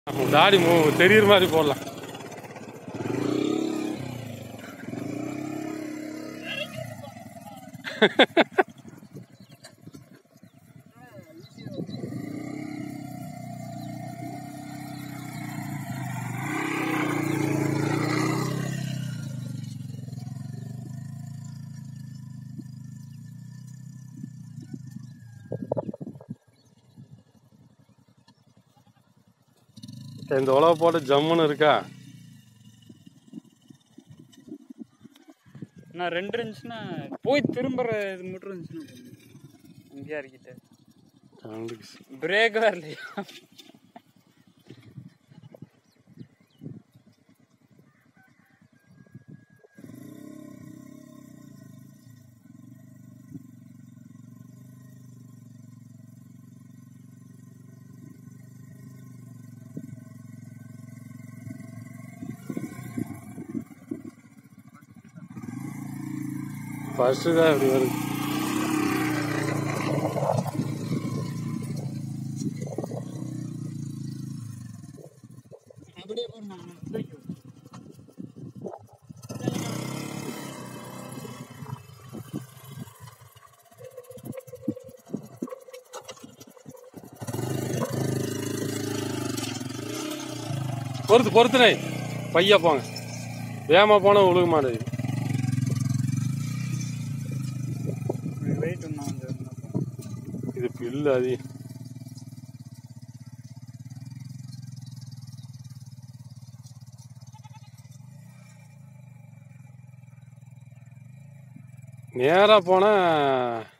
தாடி மூ தெரியுற மாதிரி போடலாம் இந்த உழவை போட்டு ஜம்முன்னு இருக்கா நான் ரெண்டு இருந்துச்சுன்னா போய் திரும்புற இது மட்டும் இருந்துச்சுன்னா போதும். இங்கேயா இருக்கிட்ட பிரேக் வரலையா ஃபர்ஸ்ட்டு தான் இப்படி வருது அப்படியே போறேன் பொறுத்து பொறுத்துனே பையா போங்க வேகமாக போனால் ஒழுக மாட்டேங்குது வெயிட் ஒன்றா வந்து இது பில்லு அது நேராக போனால்